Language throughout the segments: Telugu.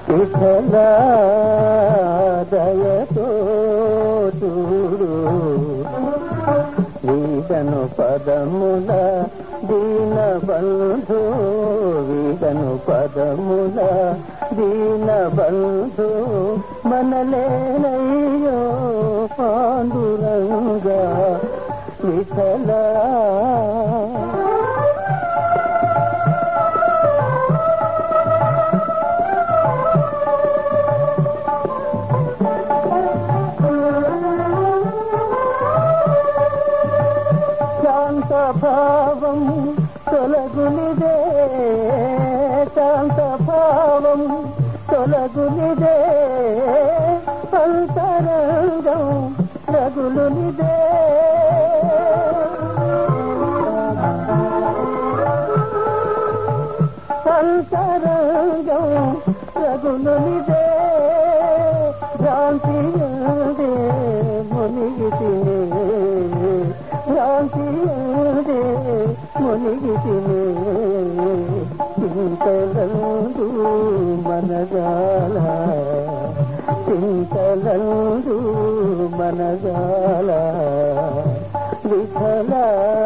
విఠలా దయతో చూడు వీడను పదముల దీన బంధు వీడను పదముల దీన బంధు మనలేనయ్యో పాండురంగా విఠలా శాంత భావం తొలగునిదే శాంత భావం తొలగునిదే అంతరంగం రగులునిదే అంతరంగం రగులునిదే భ్రాంతి మునిగితినే భ్రాంతి మునిగితినే చింతలందు మనగాల చింతలందు మనగాల విఠల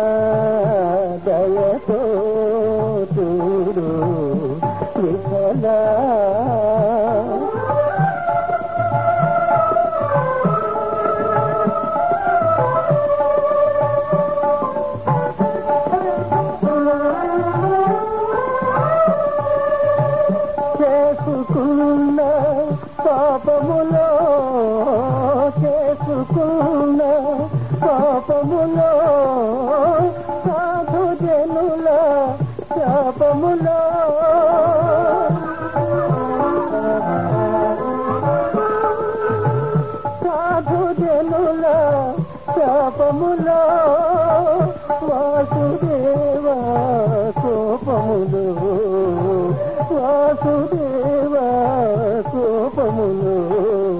దయతో చూడు విఠల చేసుకున్న పాపములో చేసుకున్న పాపములో సాధు జనుల శాపములో సాధు జనుల శాపములో వాసుదేవ కోపములు వాసుదేవ కోపములు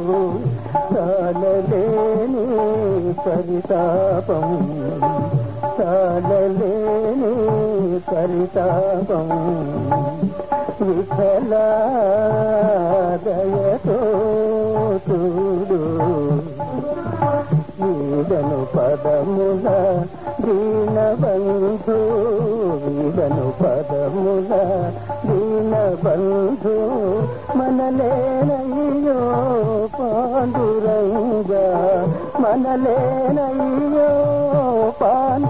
చాలలేని పరితాపం చాలలేని పరితాపం విఠల దయతో చూడు వీడను పదముల దీన బంధు వీడను పదముల దీన బంధు మనలేనయ్యో పాండురంగా మనలేనయ్యో పాండు